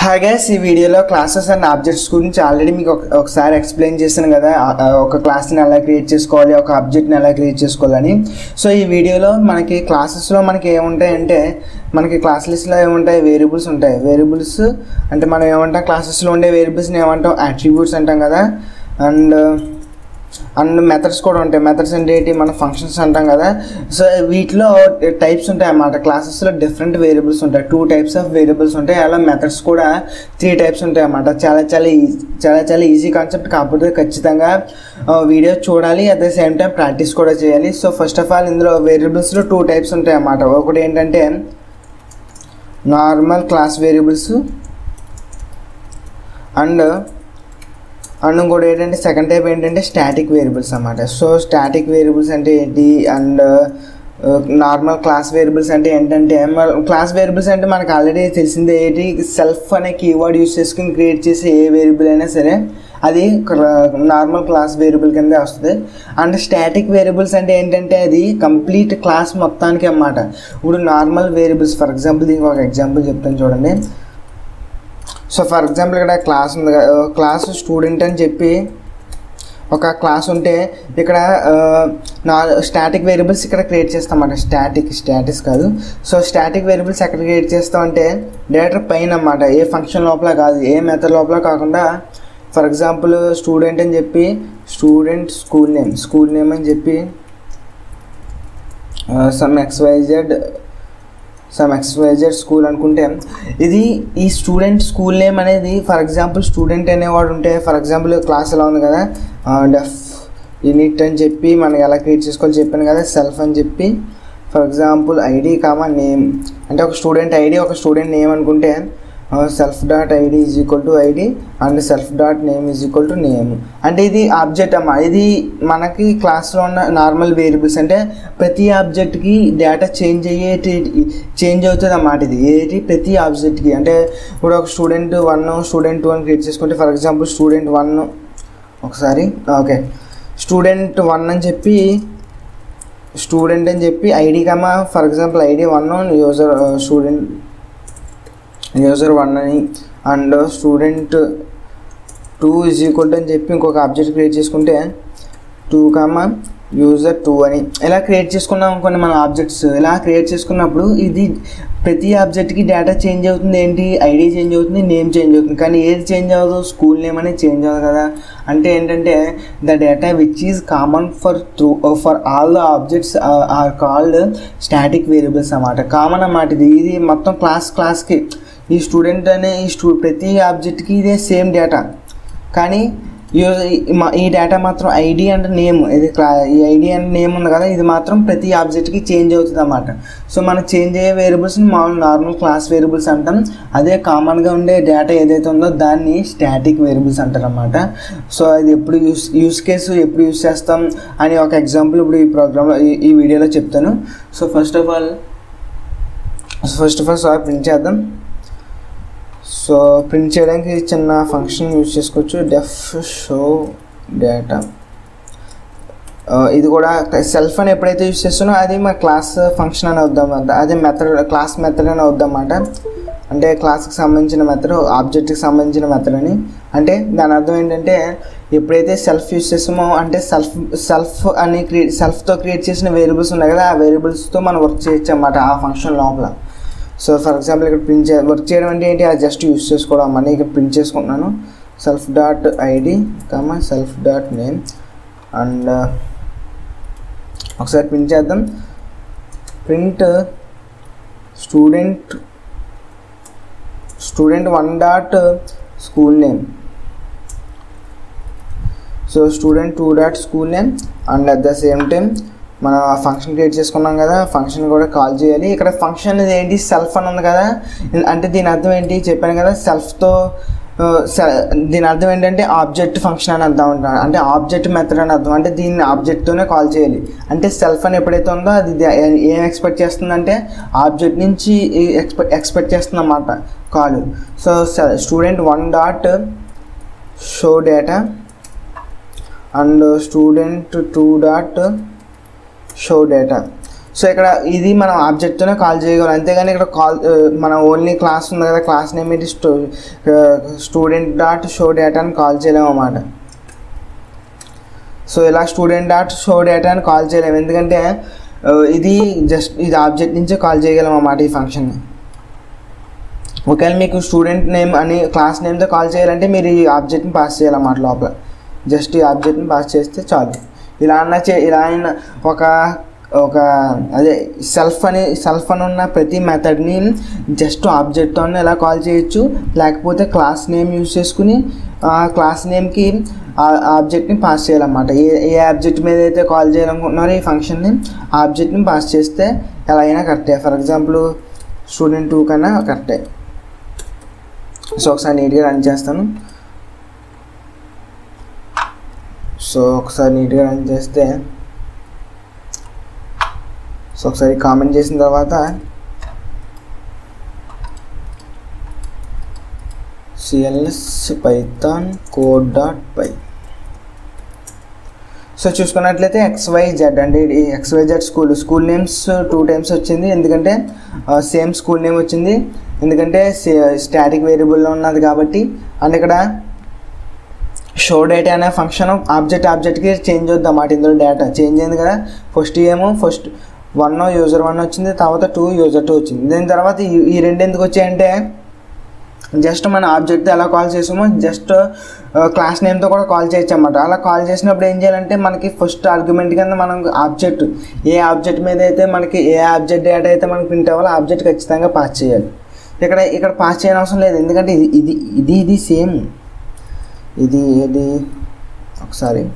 hi guys ఈ వీడియోలో classes and objects గురించి ఆల్రెడీ మీకు ఒక- ఒకసారి ఎక్స్ప్లెయిన్ చేశాను కదా ఆ- ఆ ఒక క్లాస్ని ఎలా క్రియేట్ చేసుకోవాలి ఒక ఆబ్జెక్ట్ని ఎలా క్రియేట్ చేసుకోవాలని సో ఈ వీడియోలో మనకి క్లాసెస్లో మనకి ఏముంటాయంటే మనకి క్లాస్ లిస్ట్లో ఏముంటాయి వేరియబుల్స్ ఉంటాయి వేరియబుల్స్ అంటే మనం ఏమంటాం క్లాసెస్లో ఉండే వేరియబుల్స్ని ఏమంటాం అట్రిబ్యూట్స్ అంటాం కదా అండ్ అండ్ మెథడ్స్ కూడా ఉంటాయి మెథడ్స్ అంటే ఏంటి మన ఫంక్షన్స్ అంటాం కదా సో వీటిలో టైప్స్ ఉంటాయి అన్నమాట క్లాసెస్లో డిఫరెంట్ వేరియబుల్స్ ఉంటాయి టూ టైప్స్ ఆఫ్ వేరియబుల్స్ ఉంటాయి అలా మెథడ్స్ కూడా త్రీ టైప్స్ ఉంటాయి అన్నమాట చాలా చాలా ఈజీ చాలా చాలా ఈజీ కాన్సెప్ట్ కాకపోతే ఖచ్చితంగా వీడియో చూడాలి at the same time practice కూడా చేయాలి సో ఫస్ట్ ఆఫ్ ఆల్ ఇందులో వేరియబుల్స్లో టూ టైప్స్ ఉంటాయి అన్నమాట ఒకటి ఏంటంటే normal class variables and and ఇంకోటి ఏంటంటే సెకండ్ టైప్ ఏంటంటే స్టాటిక్ వేరియబుల్స్ అన్నమాట సో స్టాటిక్ వేరియబుల్స్ అంటే ఏంటి అండ్ నార్మల్ క్లాస్ వేరియబుల్స్ అంటే ఏంటంటే క్లాస్ వేరియబుల్స్ అంటే మనకు ఆల్రెడీ తెలిసిందే ఏంటి సెల్ఫ్ అనే కీవర్డ్ యూస్ చేసుకుని క్రియేట్ చేసే ఏ వేరియబుల్ అయినా సరే అది నార్మల్ క్లాస్ వేరియబుల్ కిందే వస్తుంది అండ్ స్టాటిక్ వేరియబుల్స్ అంటే ఏంటంటే అది కంప్లీట్ క్లాస్ మొత్తానికి అన్నమాట ఇప్పుడు నార్మల్ వేరియబుల్స్ ఫర్ ఎగ్జాంపుల్ దీనికి ఒక ఎగ్జాంపుల్ చెప్తాను చూడండి సో ఫర్ ఎగ్జాంపుల్ ఇక్కడ క్లాస్ ఉంది కదా క్లాస్ స్టూడెంట్ అని చెప్పి ఒక క్లాస్ ఉంటే ఇక్కడ నా స్టాటిక్ వేరియబుల్స్ ఇక్కడ క్రియేట్ చేస్తామన్నమాట స్టాటిక్ స్టాటిస్ కాదు సో స్టాటిక్ వేరియబుల్స్ ఎక్కడ క్రియేట్ చేస్తామంటే డైరెక్ట్ పైన అన్నమాట ఏ ఫంక్షన్ లోపల కాదు ఏ మెథడ్ లోపల కాకుండా ఫర్ ఎగ్జాంపుల్ స్టూడెంట్ అని చెప్పి student school name school name అని చెప్పి some XYZ some XYZ school అనుకుంటే ఇది ఈ స్టూడెంట్ స్కూల్ నేమ్ అనేది ఫర్ ఎగ్జాంపుల్ స్టూడెంట్ అనేవాడు ఉంటే ఫర్ ఎగ్జాంపుల్ క్లాస్ ఎలా ఉంది కదా డెఫ్ యూనిట్ అని చెప్పి మనం ఎలా క్రియేట్ చేసుకోవాలి చెప్పాను కదా సెల్ఫ్ అని చెప్పి for example ID comma name అంటే ఒక స్టూడెంట్ ఐడి ఒక స్టూడెంట్ నేమ్ అనుకుంటే self dot ID is equal to ID and self dot name is equal to name అంటే ఇది ఆబ్జెక్ట్ అమ్మా ఇది మనకి క్లాస్లో ఉన్న నార్మల్ వేరియబుల్స్ అంటే ప్రతి ఆబ్జెక్ట్కి డేటా చేంజ్ అయ్యేటి చేంజ్ అవుతుంది అన్నమాట ఇది ఏది ప్రతి ఆబ్జెక్ట్కి అంటే ఇప్పుడు ఒక స్టూడెంట్ వన్ స్టూడెంట్ టూ అని క్రియేట్ చేసుకుంటే ఫర్ ఎగ్జాంపుల్ స్టూడెంట్ వన్ ఒకసారి ఓకే స్టూడెంట్ వన్ అని చెప్పి స్టూడెంట్ అని చెప్పి ID comma for example ID one user student user one అని and student two is equal అని చెప్పి ఇంకొక ఆబ్జెక్ట్ క్రియేట్ చేసుకుంటే టూ కామా యూజర్ టూ అని ఇలా క్రియేట్ చేసుకున్నాం అనుకోండి మన ఆబ్జెక్ట్స్ ఇలా క్రియేట్ చేసుకున్నప్పుడు ఇది ప్రతి ఆబ్జెక్ట్కి డేటా చేంజ్ అవుతుంది ఏంటి ఐడి చేంజ్ అవుతుంది నేమ్ చేంజ్ అవుతుంది కానీ ఏది చేంజ్ అవ్వదు స్కూల్ నేమ్ అనేది చేంజ్ అవ్వదు కదా అంటే ఏంటంటే the data which is common for through for all the objects are called static variables అన్నమాట కామన్ అన్నమాట ఇది ఇది మొత్తం క్లాస్ క్లాస్కి ఈ స్టూడెంట్ అనే ఈ స్టూ ప్రతి ఆబ్జెక్ట్కి ఇదే సేమ్ డేటా కానీ యూజ్ ఈ డేటా మాత్రం ఐడి అండ్ నేమ్ ఇది క్లా ఈ ఐడి అండ్ నేమ్ ఉంది కదా ఇది మాత్రం ప్రతి ఆబ్జెక్ట్కి చేంజ్ అవుతుంది అన్నమాట సో మనకు చేంజ్ అయ్యే వేరియబుల్స్ని మామూలు నార్మల్ క్లాస్ వేరియబుల్స్ అంటాం అదే కామన్గా ఉండే డేటా ఏదైతే ఉందో దాన్ని స్టాటిక్ వేరియబుల్స్ అంటారు అన్నమాట సో అది ఎప్పుడు యూస్ యూస్ కేసు ఎప్పుడు యూస్ చేస్తాం అని ఒక ఎగ్జాంపుల్ ఇప్పుడు ఈ ప్రోగ్రామ్లో ఈ ఈ వీడియోలో చెప్తాను so first of all first of all so print చేద్దాం సో ప్రింట్ చేయడానికి చిన్న ఫంక్షన్ యూజ్ చేసుకోవచ్చు డెఫ్ షో డేటా ఇది కూడా సెల్ఫ్ అని ఎప్పుడైతే యూజ్ చేస్తున్నా అది మా క్లాస్ ఫంక్షన్ అని వద్దాం అదే మెథడ్ క్లాస్ మెథడ్ అని వద్దన్నమాట అంటే క్లాస్కి సంబంధించిన మెథడ్ ఆబ్జెక్ట్కి సంబంధించిన మెథడ్ అని అంటే దాని అర్థం ఏంటంటే ఎప్పుడైతే సెల్ఫ్ యూజ్ చేస్తామో అంటే సెల్ఫ్ సెల్ఫ్ అని క్రియేట్ సెల్ఫ్తో క్రియేట్ చేసిన వేరియబుల్స్ ఉన్నాయి కదా ఆ వేరియబుల్స్తో మనం వర్క్ చేయొచ్చు అన్నమాట ఆ ఫంక్షన్ లోపల సో ఫర్ ఎగ్జాంపుల్ ఇక్కడ ప్రింట్ చే వర్క్ చేయడం అంటే ఏంటి అది జస్ట్ యూస్ చేసుకోవడం అన్నీ ఇక్కడ ప్రింట్ చేసుకుంటున్నాను self dot ID comma self dot name and ఒకసారి ప్రింట్ చేద్దాం print student student one dot school name so student two dot school name and at the same time మనం ఆ ఫంక్షన్ క్రియేట్ చేసుకున్నాం కదా ఫంక్షన్ కూడా call చేయాలి ఇక్కడ function అనేది ఏంటి సెల్ఫ్ అని ఉంది కదా అంటే దీని అర్థం ఏంటి చెప్పాను కదా సెల్ఫ్తో దీని అర్థం ఏంటంటే ఆబ్జెక్ట్ ఫంక్షన్ అని అర్థం ఉంటాను అంటే ఆబ్జెక్ట్ మెథడ్ అని అర్థం అంటే దీన్ని ఆబ్జెక్ట్తోనే కాల్ చేయాలి అంటే సెల్ఫ్ అని ఎప్పుడైతే ఉందో అది ఏం ఎక్స్పెక్ట్ చేస్తుందంటే ఆబ్జెక్ట్ నుంచి ఎక్స్పెక్ట్ ఎక్స్పెక్ట్ చేస్తుంది అన్నమాట call so student one dot show data and student two dot show data so ఇక్కడ ఇది మనం ఆబ్జెక్ట్తోనే కాల్ చేయగలం అంతేగాని ఇక్కడ కాల్ మన ఓన్లీ క్లాస్ ఉంది కదా క్లాస్ నేమ్ ఇది స్టూ స్టూడెంట్ డాట్ షో డేటా అని కాల్ చేయలేము అన్నమాట సో ఇలా స్టూడెంట్ డాట్ షో డేటా అని కాల్ చేయలేము ఎందుకంటే ఆ, ఇది జస్ట్ ఇది ఆబ్జెక్ట్ నుంచే కాల్ చేయగలం అన్నమాట ఈ ఫంక్షన్ని ఒకవేళ మీకు స్టూడెంట్ నేమ్ అని క్లాస్ నేమ్తో కాల్ చేయాలంటే మీరు ఈ ఆబ్జెక్ట్ని పాస్ చేయాలన్నమాట లోపల జస్ట్ ఈ ఆబ్జెక్ట్ని పాస్ చేస్తే చాలు ఇలా అన్న చే ఇలా అయిన ఒక ఒక అదే సెల్ఫ్ అని సెల్ఫ్ అని ఉన్న ప్రతి మెథడ్ని జస్ట్ ఆబ్జెక్ట్తో ఇలా కాల్ చేయొచ్చు లేకపోతే క్లాస్ నేమ్ యూజ్ చేసుకుని ఆ క్లాస్ నేమ్కి ఆ ఆబ్జెక్ట్ని పాస్ చేయాలన్నమాట ఏ ఏ ఆబ్జెక్ట్ మీద అయితే కాల్ చేయాలనుకుంటున్నారో ఈ ఫంక్షన్ని ఆబ్జెక్ట్ని పాస్ చేస్తే ఎలా అయినా కరెక్టే ఫర్ ఎగ్జాంపుల్ స్టూడెంట్ టూ కన్నా కరెక్టే సో ఒకసారి నీట్గా రన్ చేస్తాను సో ఒకసారి నీట్గా రన్ చేస్తే సో ఒకసారి కామెంట్ చేసిన తర్వాత CLS Python code dot py so చూసుకున్నట్లయితే ఎక్స్వై జెడ్ అంటే ఇది XY Z school school names two times వచ్చింది ఎందుకంటే సేమ్ స్కూల్ నేమ్ వచ్చింది ఎందుకంటే స్టాటిక్ వేరియబుల్లో ఉన్నది కాబట్టి అండ్ ఇక్కడ షో డేటా అనే ఫంక్షన్ ఆబ్జెక్ట్ ఆబ్జెక్ట్కి చేంజ్ అవుద్ది అన్నమాట ఇందులో డేటా చేంజ్ అయింది కదా ఫస్ట్ ఏమో ఫస్ట్ వన్ యూజర్ వన్ వచ్చింది తర్వాత టూ యూజర్ టూ వచ్చింది దాని తర్వాత ఈ- ఈ రెండు ఎందుకు వచ్చాయంటే జస్ట్ మన ఆబ్జెక్ట్ ఎలా కాల్ చేసామో జస్ట్ క్లాస్ నేమ్తో కూడా కాల్ చేయొచ్చు అన్నమాట అలా కాల్ చేసినప్పుడు ఏం చేయాలంటే మనకి ఫస్ట్ ఆర్గ్యుమెంట్ కింద మనం ఆబ్జెక్ట్ ఏ ఆబ్జెక్ట్ మీద అయితే మనకి ఏ ఆబ్జెక్ట్ డేటా అయితే మనకి ప్రింట్ అవ్వాలో ఆబ్జెక్ట్ ఖచ్చితంగా పాస్ చేయాలి ఇక్కడ ఇక్కడ పాస్ చేయని అవసరం లేదు ఎందుకంటే ఇది ఇది ఇది ఇది సేమ్ ఇది ఇది ఒకసారి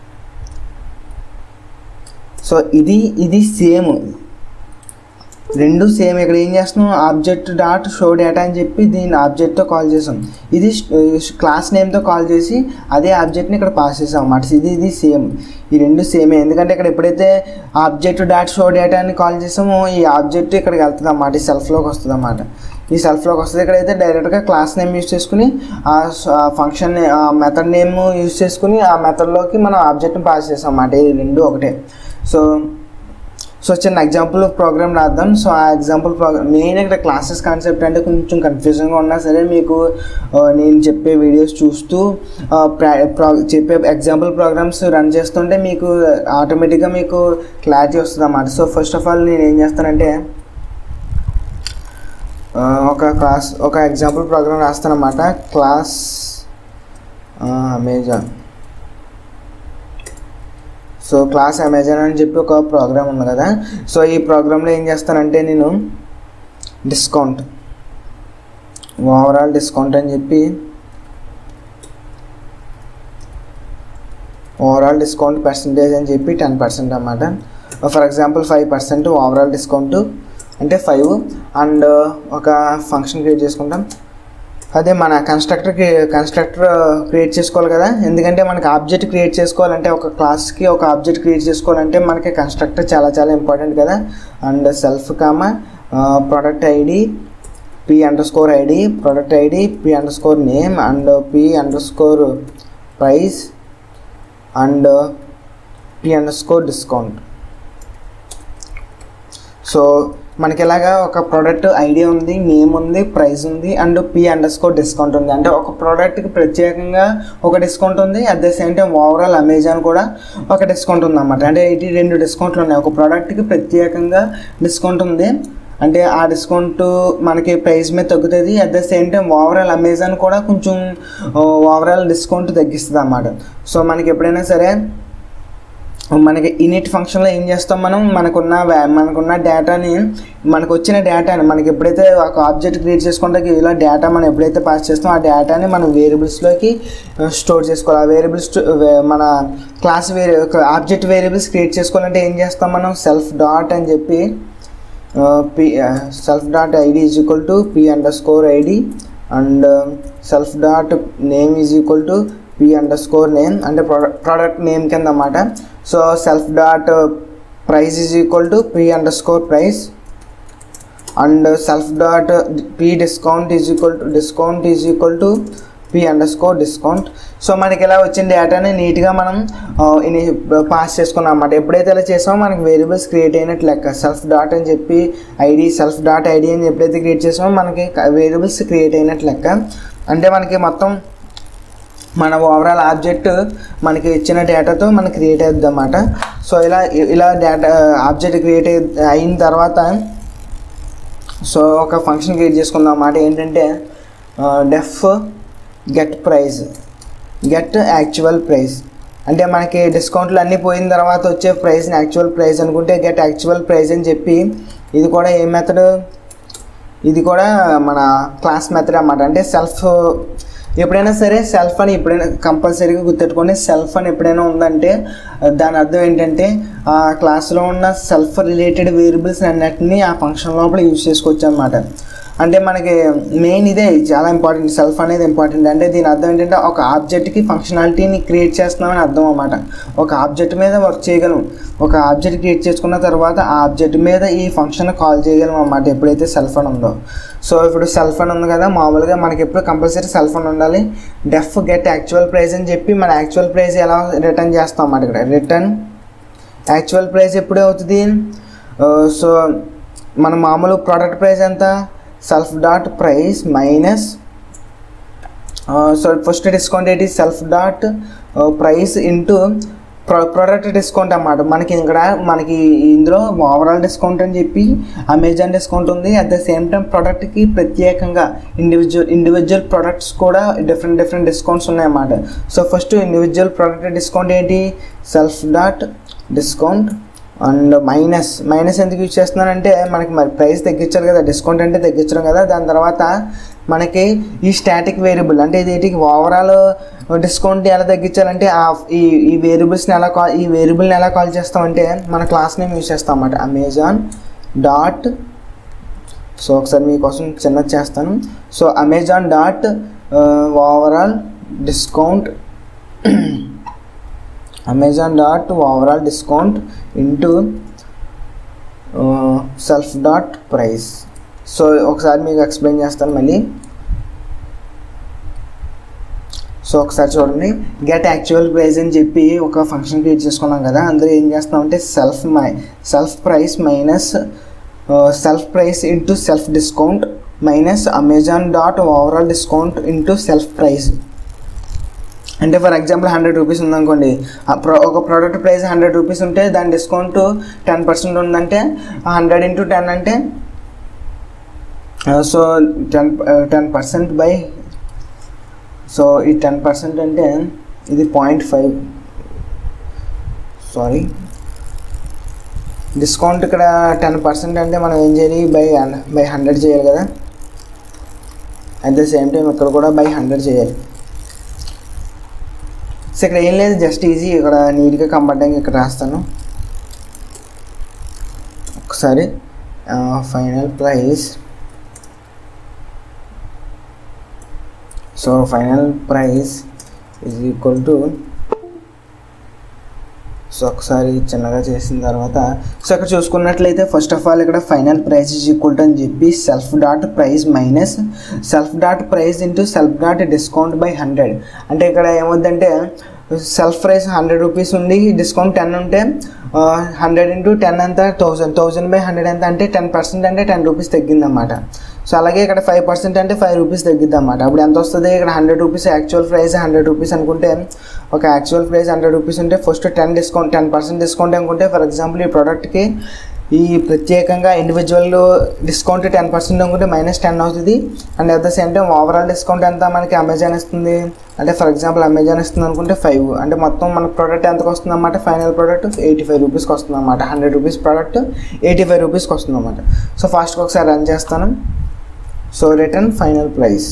సో ఇది ఇది సేమ్ రెండు సేమ్ ఇక్కడ ఏం చేస్తున్నాం ఆబ్జెక్ట్ డాట్ షో డేటా అని చెప్పి దీన్ని ఆబ్జెక్ట్తో కాల్ చేసాం ఇది క్లాస్ నేమ్తో కాల్ చేసి అదే ఆబ్జెక్ట్ని ఇక్కడ పాస్ చేసాం అన్నమాట ఇది ఇది సేమ్ ఈ రెండు సేమే ఎందుకంటే ఇక్కడ ఎప్పుడైతే ఆబ్జెక్ట్ డాట్ షో డేటా అని కాల్ చేసామో ఈ ఆబ్జెక్ట్ ఇక్కడికి వెళ్తుంది అన్నమాట ఈ సెల్ఫ్లోకి వస్తుంది అన్నమాట ఈ సెల్ఫ్లోకి వస్తుంది ఇక్కడైతే డైరెక్ట్గా క్లాస్ నేమ్ యూస్ చేసుకుని ఆ ఫంక్షన్ ఆ మెథడ్ నేమ్ యూస్ చేసుకుని ఆ మెథడ్లోకి మనం ఆబ్జెక్ట్ని పాస్ చేసాం అన్నమాట ఈ రెండు ఒకటే సో సో చిన్న ఎగ్జాంపుల్ ప్రోగ్రామ్ రాద్దాం సో ఆ ఎగ్జాంపుల్ ప్రోగ్రామ్ మెయిన్ ఇక్కడ క్లాసెస్ కాన్సెప్ట్ అంటే కొంచెం కన్ఫ్యూజన్గా ఉన్నా సరే మీకు ఆ, నేను చెప్పే వీడియోస్ చూస్తూ ఆ, ప్రా- ప్రో చెప్పే ఎగ్జాంపుల్ ప్రోగ్రామ్స్ రన్ చేస్తుంటే మీకు ఆటోమేటిక్గా మీకు క్లారిటీ వస్తుంది అన్నమాట సో ఫస్ట్ ఆఫ్ ఆల్ నేను ఏం చేస్తానంటే ఆ, ఒక క్లాస్ ఒక ఎగ్జాంపుల్ ప్రోగ్రామ్ రాస్తానన్నమాట class Amazon so class Amazon అని చెప్పి ఒక ప్రోగ్రామ్ ఉంది కదా సో ఈ ప్రోగ్రాంలో ఏం చేస్తానంటే నేను డిస్కౌంట్ ఓవరాల్ డిస్కౌంట్ అని చెప్పి ఓవరాల్ డిస్కౌంట్ పర్సంటేజ్ అని చెప్పి టెన్ పర్సెంట్ అన్నమాట for example five percent overall discount అంటే ఫైవ్ అండ్ ఒక ఫంక్షన్ క్రియేట్ చేసుకుంటాం అదే మన కన్స్ట్రక్టర్ కన్స్ట్రక్టర్ క్రియేట్ చేసుకోవాలి కదా ఎందుకంటే మనకి ఆబ్జెక్ట్ క్రియేట్ చేసుకోవాలంటే ఒక క్లాస్కి ఒక ఆబ్జెక్ట్ క్రియేట్ చేసుకోవాలంటే మనకి కన్స్ట్రక్టర్ చాలా చాలా ఇంపార్టెంట్ కదా and self comma product ID p underscore ID product ID p underscore name and p underscore price and p underscore discount so మనకి ఇలాగా ఒక ప్రోడక్ట్ ఐడియా ఉంది name ఉంది price ఉంది and p underscore discount ఉంది అంటే ఒక ప్రోడక్ట్కి ప్రత్యేకంగా ఒక డిస్కౌంట్ ఉంది at the same time overall Amazon కూడా ఒక డిస్కౌంట్ ఉంది అన్నమాట అంటే ఇది రెండు డిస్కౌంట్లు ఉన్నాయి ఒక ప్రోడక్ట్కి ప్రత్యేకంగా డిస్కౌంట్ ఉంది అంటే ఆ డిస్కౌంట్ మనకి ప్రైస్ మీద తగ్గుతుంది at the same time overall Amazon కూడా కొంచెం ఓవరాల్ డిస్కౌంట్ తగ్గిస్తుంది అన్నమాట సో మనకి ఎప్పుడైనా సరే మనకి ఇనిట్ ఫంక్షన్లో ఏం చేస్తాం మనం మనకున్న వ్యా- మనకున్న డేటాని మనకు వచ్చిన డేటాని మనకి ఎప్పుడైతే ఒక ఆబ్జెక్ట్ క్రియేట్ చేసుకుంటే ఇలా డేటా మనం ఎప్పుడైతే పాస్ చేస్తామో ఆ డేటాని మనం వేరియబుల్స్లోకి స్టోర్ చేసుకోవాలి ఆ వేరియబుల్స్ మన క్లాస్ వేరే ఆబ్జెక్ట్ వేరియబుల్స్ క్రియేట్ చేసుకోవాలంటే ఏం చేస్తాం మనం సెల్ఫ్ డాట్ అని చెప్పి p self dot ID is equal to p underscore ID and self dot name is equal to p underscore name అంటే ప్రోడక్ట్ నేమ్ కింద అన్నమాట so self dot price is equal to p underscore price and self dot p discount is equal to discount is equal to p underscore discount so మనకి ఇలా వచ్చిన డేటాని నీట్గా మనం pass చేసుకున్నాం అన్నమాట ఎప్పుడైతే ఇలా చేసామో మనకి వేరియబుల్స్ క్రియేట్ అయినట్టు లెక్క సెల్ఫ్ డాట్ అని చెప్పి ఐడి సెల్ఫ్ డాట్ ఐడి అని ఎప్పుడైతే క్రియేట్ చేసామో మనకి వేరియబుల్స్ క్రియేట్ అయినట్టు లెక్క అంటే మనకి మొత్తం మన ఓవరాల్ ఆబ్జెక్ట్ మనకి ఇచ్చిన డేటాతో మనకి క్రియేట్ అవుతుంది అన్నమాట సో ఇలా ఇలా డేటా ఆబ్జెక్ట్ క్రియేట్ అయిన తర్వాత సో ఒక ఫంక్షన్ క్రియేట్ చేసుకుందాం అన్నమాట ఏంటంటే def get prize get actual price అంటే మనకి డిస్కౌంట్లు అన్నీ పోయిన తర్వాత వచ్చే ప్రైస్ని యాక్చువల్ ప్రైస్ అనుకుంటే గెట్ యాక్చువల్ ప్రైస్ అని చెప్పి ఇది కూడా ఏ మెథడ్ ఇది కూడా మన క్లాస్ మెథడ్ అన్నమాట అంటే సెల్ఫ్ ఎప్పుడైనా సరే సెల్ఫ్ అని ఎప్పుడైనా కంపల్సరీగా గుర్తెట్టుకోండి సెల్ఫ్ అని ఎప్పుడైనా ఉందంటే దాని అర్థం ఏంటంటే ఆ క్లాస్లో ఉన్న సెల్ఫ్ రిలేటెడ్ వేరియబుల్స్ అన్నిటిని ఆ ఫంక్షన్ లోపల యూజ్ చేసుకోవచ్చు అనమాట అంటే మనకి మెయిన్ ఇదే చాలా ఇంపార్టెంట్ సెల్ఫ్ అనేది ఇంపార్టెంట్ అంటే దీని అర్థం ఏంటంటే ఒక ఆబ్జెక్ట్కి ఫంక్షనాలిటీని క్రియేట్ చేస్తున్నామని అర్థం అన్నమాట ఒక ఆబ్జెక్ట్ మీద వర్క్ చేయగలం ఒక ఆబ్జెక్ట్ క్రియేట్ చేసుకున్న తర్వాత ఆ ఆబ్జెక్ట్ మీద ఈ ఫంక్షన్ కాల్ చేయగలం అన్నమాట ఎప్పుడైతే సెల్ఫ్ అని ఉందో సో ఇప్పుడు సెల్ఫ్ అని ఉంది కదా మామూలుగా మనకి ఎప్పుడు కంపల్సరీ సెల్ఫ్ అని ఉండాలి డెఫ్ గెట్ యాక్చువల్ ప్రైస్ అని చెప్పి మన యాక్చువల్ ప్రైస్ ఎలా రిటర్న్ చేస్తాం అన్నమాట ఇక్కడ రిటర్న్ యాక్చువల్ ప్రైస్ ఎప్పుడు అవుతుంది సో మన మామూలు ప్రోడక్ట్ ప్రైస్ ఎంత self dot price minus so first discount ఏంటి self dot price into pro product discount అన్నమాట మనకి ఇక్కడ మనకి ఇందులో ఓవరాల్ డిస్కౌంట్ అని చెప్పి అమెజాన్ డిస్కౌంట్ ఉంది అట్ ద సేమ్ టైం ప్రోడక్ట్కి ప్రత్యేకంగా ఇండివిజువల్ ఇండివిజువల్ ప్రోడక్ట్స్ కూడా డిఫరెంట్ డిఫరెంట్ డిస్కౌంట్స్ ఉన్నాయన్నమాట so first individual product discount ఏంటి self dot discount and minus minus ఎందుకు యూజ్ చేస్తున్నానంటే మనకి మరి ప్రైస్ తగ్గించాలి కదా డిస్కౌంట్ అంటే తగ్గించడం కదా దాని తర్వాత మనకి ఈ స్టాటిక్ వేరియబుల్ అంటే ఇది ఏంటి ఓవరాల్ డిస్కౌంట్ ఎలా తగ్గించాలంటే ఆ ఈ ఈ వేరియబుల్స్ని ఎలా కాల్ ఈ వేరియబుల్ని ఎలా కాల్ చేస్తామంటే మన క్లాస్ నేమ్ యూజ్ చేస్తాం అన్నమాట అమెజాన్ డాట్ సో ఒకసారి మీకోసం చిన్నది చేస్తాను so Amazon dot overall discount Amazon dot overall discount into self dot price so ఒకసారి మీకు ఎక్స్ప్లెయిన్ చేస్తాను మళ్ళీ సో ఒకసారి చూడండి గెట్ యాక్చువల్ ప్రైస్ అని చెప్పి ఒక ఫంక్షన్ క్రియేట్ చేసుకున్నాం కదా అందులో ఏం చేస్తామంటే self my self price minus self price into self discount minus Amazon dot overall discount into self price అంటే ఫర్ ఎగ్జాంపుల్ హండ్రెడ్ రూపీస్ ఉందనుకోండి ఆ ప్రో ఒక ప్రోడక్ట్ ప్రైస్ హండ్రెడ్ రూపీస్ ఉంటే దాని డిస్కౌంట్ టెన్ పర్సెంట్ ఉందంటే హండ్రెడ్ ఇంటూ టెన్ అంటే so ten ten percent by so ఈ ten percent అంటే ఇది పాయింట్ ఫైవ్ సారీ డిస్కౌంట్ ఇక్కడ టెన్ పర్సెంట్ అంటే మనం ఏం చేయాలి బై బై హండ్రెడ్ చేయాలి కదా అట్ ద సేమ్ టైం ఇక్కడ కూడా బై హండ్రెడ్ చేయాలి సో ఇక్కడ ఏం లేదు జస్ట్ ఈజీ ఇక్కడ నీట్గా కంపర్టింగ్ ఇక్కడ రాస్తాను ఒకసారి final price so final price is equal to so ఒకసారి చిన్నగా చేసిన తర్వాత సో ఇక్కడ చూసుకున్నట్లయితే ఫస్ట్ ఆఫ్ ఆల్ ఇక్కడ final price is equal to అని చెప్పి self dot price minus self dot price into self dot discount by hundred అంటే ఇక్కడ ఏమవుద్దంటే సెల్ఫ్ ప్రైస్ హండ్రెడ్ రూపీస్ ఉంది డిస్కౌంట్ టెన్ ఉంటే హండ్రెడ్ ఇంటూ టెన్ ఎంత థౌజండ్ థౌజండ్ బై హండ్రెడ్ ఎంత అంటే టెన్ పర్సెంట్ అంటే టెన్ రూపీస్ తగ్గిందన్నమాట సో అలాగే ఇక్కడ ఫైవ్ పర్సెంట్ అంటే ఫైవ్ రూపీస్ తగ్గిద్ది అన్నమాట అప్పుడు ఎంత వస్తుంది ఇక్కడ hundred rupees actual price hundred rupees అనుకుంటే ఒక యాక్చువల్ ప్రైస్ హండ్రెడ్ రూపీస్ ఉంటే first ten discount ten percent discount అనుకుంటే ఫర్ ఎగ్జాంపుల్ ఈ ప్రోడక్ట్కి ఈ ప్రత్యేకంగా ఇండివిజువల్ డిస్కౌంట్ టెన్ పర్సెంట్ అనుకుంటే మైనస్ టెన్ అవుతుంది and at the same time overall discount ఎంత మనకి అమెజాన్ ఇస్తుంది అంటే ఫర్ ఎగ్జాంపుల్ అమెజాన్ ఇస్తుంది అనుకుంటే ఫైవ్ అంటే మొత్తం మన ప్రోడక్ట్ ఎంతకు వస్తుంది అన్నమాట ఫైనల్ ప్రోడక్ట్ ఎయిటీ ఫైవ్ రూపీస్కి వస్తుంది అన్నమాట hundred rupees product eighty five రూపీస్కి వస్తుంది అన్నమాట సో ఫాస్ట్గా ఒకసారి రన్ చేస్తాను so return final price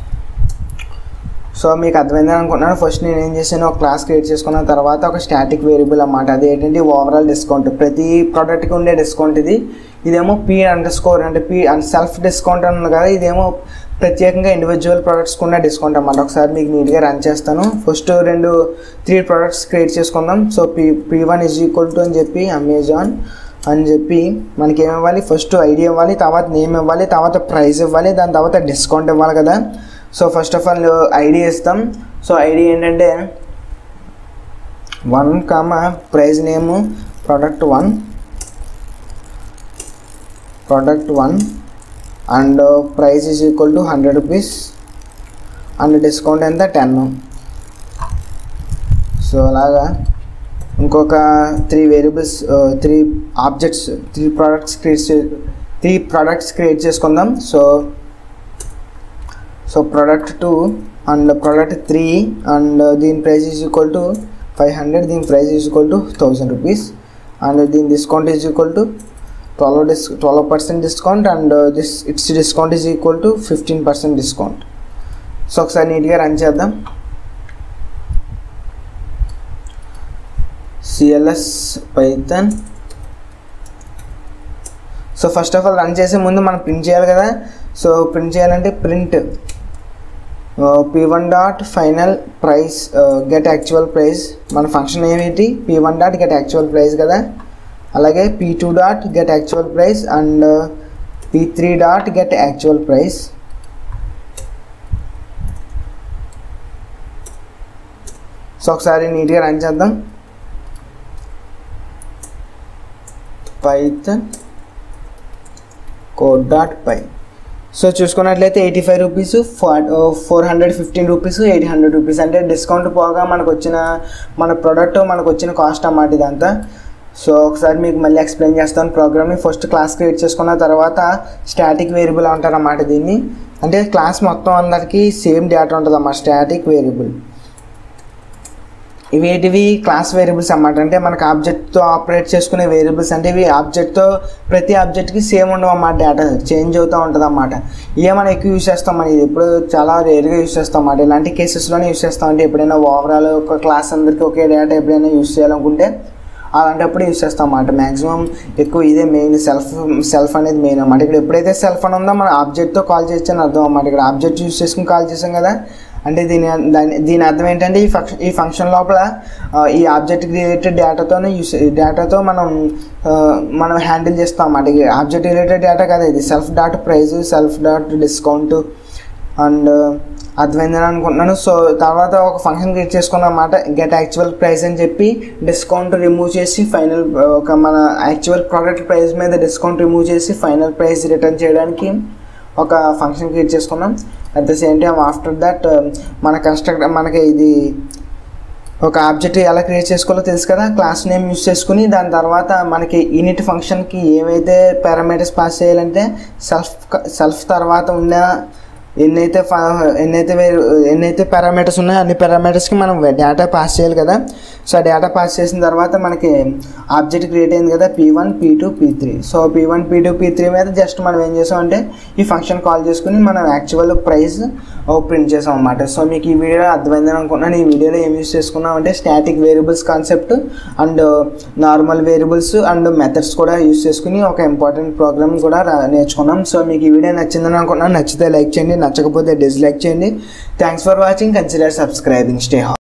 so మీకు అర్థమైందని అనుకుంటున్నాను ఫస్ట్ నేను ఏం చేశాను ఒక క్లాస్ క్రియేట్ చేసుకున్న తర్వాత ఒక స్టాటిక్ వేరియబుల్ అన్నమాట అది ఏంటంటే ఓవరాల్ డిస్కౌంట్ ప్రతి ప్రోడక్ట్కి ఉండే డిస్కౌంట్ ఇది ఇదేమో పీ అండర్ స్కోర్ అంటే పీ అండ్ సెల్ఫ్ డిస్కౌంట్ అని ఉంది కదా ఇదేమో ప్రత్యేకంగా ఇండివిజువల్ ప్రోడక్ట్స్కి ఉన్న డిస్కౌంట్ అన్నమాట ఒకసారి మీకు నీట్గా రన్ చేస్తాను ఫస్ట్ రెండు త్రీ ప్రోడక్ట్స్ క్రియేట్ చేసుకుందాం so P P one is equal to అని చెప్పి అమెజాన్ అని చెప్పి మనకి ఏమి ఇవ్వాలి ఫస్ట్ ఐడి ఇవ్వాలి తర్వాత నేమ్ ఇవ్వాలి తర్వాత ప్రైస్ ఇవ్వాలి దాని తర్వాత డిస్కౌంట్ ఇవ్వాలి కదా so first of all ID ఇస్తాం సో ఐడి ఏంటంటే one comma price name product one product one and price is equal to hundred rupees and discount ఎంత టెన్ సో అలాగా ఇంకొక three variables three objects three products create చే three products create చేసుకుందాం so so product two and product three and దీని price is equal to five hundred దీని price is equal to thousand rupees and దీని discount is equal to twelve dis twelve percent discount and this its discount is equal to fifteen percent discount so ఒకసారి నీట్గా run చేద్దాం CLS Python so first of all run చేసే ముందు మనం print చేయాలి కదా సో ప్రింట్ చేయాలంటే print P one dot final price get actual price మన ఫంక్షన్ ఏమిటి P one dot get actual price కదా అలాగే P two dot get actual price and P three dot get actual price so ఒకసారి నీట్గా run చేద్దాం Python code dot py so చూసుకున్నట్లయితే eighty five rupees four hundred fifteen rupees eight hundred rupees అంటే discount పోగా మనకు వచ్చిన మన product మనకు వచ్చిన కాస్ట్ అన్నమాట ఇదంతా సో ఒకసారి మీకు మళ్ళీ ఎక్స్ప్లెయిన్ చేస్తాను ప్రోగ్రామ్ని ఫస్ట్ క్లాస్ క్రియేట్ చేసుకున్న తర్వాత స్టాటిక్ వేరియబుల్ అంటారు అన్నమాట దీన్ని అంటే క్లాస్ మొత్తం అందరికీ సేమ్ డేటా ఉంటుంది అన్నమాట స్టాటిక్ వేరియబుల్ ఇవి ఏంటివి క్లాస్ వేరియబుల్స్ అన్నమాట అంటే మనకు ఆబ్జెక్ట్తో ఆపరేట్ చేసుకునే వేరియబుల్స్ అంటే ఇవి ఆబ్జెక్ట్తో ప్రతి ఆబ్జెక్ట్కి సేమ్ ఉండవు అన్నమాట డేటా చేంజ్ అవుతూ ఉంటుంది అన్నమాట ఇవే మనం ఎక్కువ యూస్ చేస్తాం మనం ఇది ఎప్పుడు చాలా రేర్గా యూస్ చేస్తాం అన్నమాట ఇలాంటి కేసెస్లోనే యూస్ చేస్తాం అంటే ఎప్పుడైనా ఓవరాల్ ఒక క్లాస్ అందరికీ ఒకే డేటా ఎప్పుడైనా యూస్ చేయాలనుకుంటే అలాంటప్పుడు యూస్ చేస్తాం అన్నమాట మ్యాక్సిమం ఎక్కువ ఇదే మెయిన్ సెల్ఫ్ సెల్ఫ్ అనేది మెయిన్ అన్నమాట ఇక్కడ ఎప్పుడైతే సెల్ఫ్ అని ఉందో మనం ఆబ్జెక్ట్తో కాల్ చేయొచ్చు అని అర్థం అన్నమాట ఇక్కడ ఆబ్జెక్ట్ యూస్ చేసుకుని కాల్ చేసాం కదా అంటే దీని దాని దీని అర్థం ఏంటంటే ఈ ఫంక్షన్ ఈ ఫంక్షన్ లోపల ఈ ఆబ్జెక్ట్ రిలేటెడ్ డేటాతోనే యూస్ డేటాతో మనం మనం హ్యాండిల్ చేస్తాం అన్నమాట ఆబ్జెక్ట్ రిలేటెడ్ డేటా కదా ఇది self dot price self dot discount and అర్థమైందని అనుకుంటున్నాను సో తర్వాత ఒక ఫంక్షన్ క్రియేట్ చేసుకున్న అన్నమాట గెట్ యాక్చువల్ ప్రైస్ అని చెప్పి డిస్కౌంట్ రిమూవ్ చేసి ఫైనల్ ఒక మన యాక్చువల్ ప్రోడక్ట్ ప్రైస్ మీద డిస్కౌంట్ రిమూవ్ చేసి ఫైనల్ ప్రైస్ రిటర్న్ చేయడానికి ఒక ఫంక్షన్ క్రియేట్ చేసుకున్నాం at the same time after that మన కన్స్ట్రక్ట్ మనకి ఇది ఒక ఆబ్జెక్ట్ ఎలా క్రియేట్ చేసుకోవాలో తెలుసు కదా క్లాస్ నేమ్ యూస్ చేసుకుని దాని తర్వాత మనకి యూనిట్ ఫంక్షన్కి ఏవైతే పారామీటర్స్ పాస్ చేయాలంటే సెల్ఫ్ సెల్ఫ్ తర్వాత ఉన్న ఎన్నైతే ఎన్నైతే ఎన్నైతే పారామీటర్స్ ఉన్నాయో అన్ని పారామీటర్స్కి మనం డేటా పాస్ చేయాలి కదా సో ఆ డేటా పాస్ చేసిన తర్వాత మనకి ఆబ్జెక్ట్ క్రియేట్ అయింది కదా P one P two P three so P one P two P three మీద జస్ట్ మనం ఏం చేసామంటే ఈ ఫంక్షన్ కాల్ చేసుకుని మనం యాక్చువల్ ప్రైస్ ప్రింట్ చేసాం అన్నమాట సో మీకు ఈ వీడియో అర్థమైందని అనుకుంటున్నాను ఈ వీడియోలో ఏం యూస్ చేసుకున్నాం అంటే static variables concept and normal variables and methods కూడా యూస్ చేసుకుని ఒక ఇంపార్టెంట్ ప్రోగ్రామ్ కూడా నేర్చుకున్నాం సో మీకు ఈ వీడియో నచ్చిందని అనుకుంటున్నాను నచ్చితే లైక్ చేయండి నచ్చకపోతే డిస్లైక్ చేయండి thanks for watching consider subscribing stay